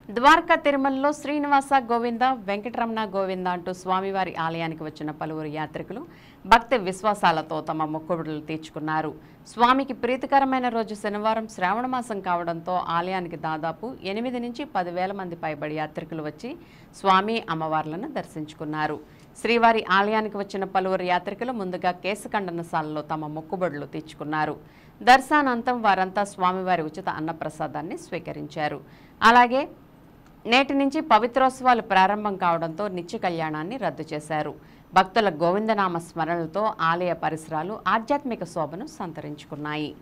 ద్వారకా తిరుమలలో శ్రీనివాస గోవింద వెంకటరమణ గోవింద అంటూ స్వామివారి ఆలయానికి వచ్చిన పలువురు యాత్రికులు భక్తి విశ్వాసాలతో తమ మొక్కుబడులు తీర్చుకున్నారు స్వామికి ప్రీతికరమైన రోజు శనివారం శ్రావణ మాసం కావడంతో ఆలయానికి దాదాపు ఎనిమిది నుంచి పదివేల మంది పైబడి యాత్రికులు వచ్చి స్వామి అమ్మవార్లను దర్శించుకున్నారు శ్రీవారి ఆలయానికి వచ్చిన పలువురు యాత్రికులు ముందుగా కేశఖండనశాలలో తమ మొక్కుబడులు తీర్చుకున్నారు దర్శనానంతం వారంతా స్వామివారి ఉచిత అన్నప్రసాదాన్ని స్వీకరించారు అలాగే నేటి నుంచి పవిత్రోత్సవాలు ప్రారంభం కావడంతో నిత్య కళ్యాణాన్ని రద్దు చేశారు భక్తుల గోవిందనామ స్మరణలతో ఆలయ పరిసరాలు ఆధ్యాత్మిక శోభను సంతరించుకున్నాయి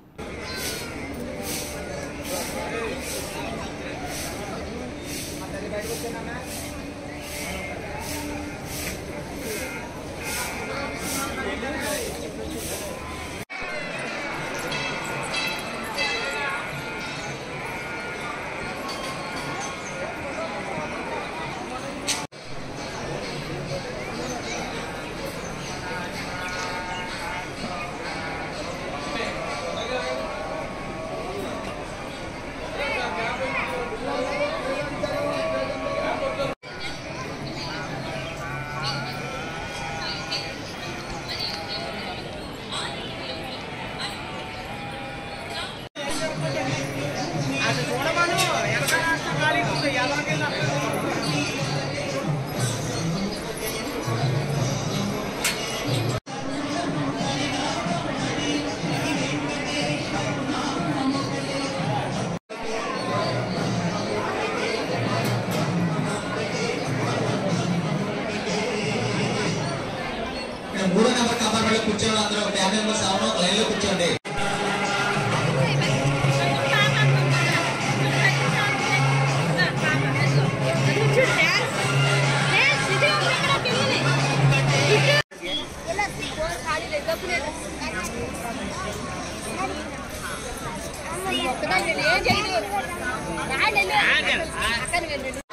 ఇక్కడ మూడో నెంబర్ కంపార్ట్మెంట్ లో కూర్చోండి అందరూ ఒక టెన్ మెంబర్స్ అవును ఒక లైన్ లో కూర్చోండి ఏం చేయదు